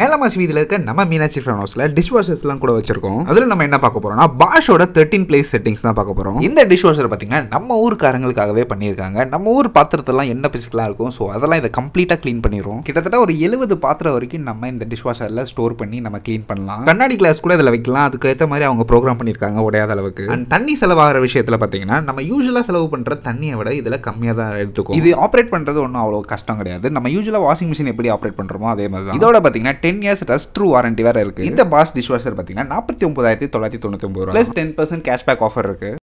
மேலமாசி வீதியில் இருக்க நம்ம மீனாட்சி ஃபேன் ஹவுஸில் டிஷ் வாஷர்ஸ்லாம் கூட வச்சிருக்கோம் அதில் நம்ம என்ன பார்க்க போறோம்னா பாஷோட தேர்ட்டின் பிளேஸ் செட்டிங்ஸ் தான் பார்க்க போறோம் இந்த டிஷ் வாஷர் பார்த்தீங்கன்னா நம்ம ஊருக்காரங்களுக்காகவே பண்ணியிருக்காங்க நம்ம ஊர் பாத்திரத்தெல்லாம் என்ன பிசுக்கெல்லாம் இருக்கும் ஸோ அதெல்லாம் இதை கம்ப்ளீட்டாக க்ளீன் பண்ணிடுவோம் கிட்டத்தட்ட ஒரு எழுபது பாத்திரம் வரைக்கும் நம்ம இந்த டிஷ் வாஷரில் ஸ்டோர் பண்ணி நம்ம க்ளீன் பண்ணலாம் கண்ணாடி கிளாஸ் கூட இதில் வைக்கலாம் அதுக்கு ஏற்ற மாதிரி அவங்க ப்ரோக்ராம் பண்ணியிருக்காங்க உடையாத அளவுக்கு அண்ட் தண்ணி செலவாகிற விஷயத்தில் பார்த்தீங்கன்னா நம்ம யூஸ்வலாக செலவு பண்ணுற தண்ணியை விட இதில் கம்மியாக தான் எடுத்துக்கும் இது ஆப்ரேட் பண்ணுறது ஒன்றும் அவ்வளோ கஷ்டம் கிடையாது நம்ம யூஸ்வலாக வாஷிங் மிஷின் எப்படி ஆப்ரேட் பண்ணுறோமோ அதே மாதிரி தான் இதோட பார்த்தீங்கன்னா ten years rust true warranty வேறு இருக்குது இந்த பாஸ் டிஷ் வாஷர் பார்த்தீங்கன்னா நாற்பத்தி ஒன்பதாயிரத்தி தொள்ளாயிரத்தி தொண்ணூற்றி ஒம்பது ரூபா plus ten percent cashback offer இருக்குது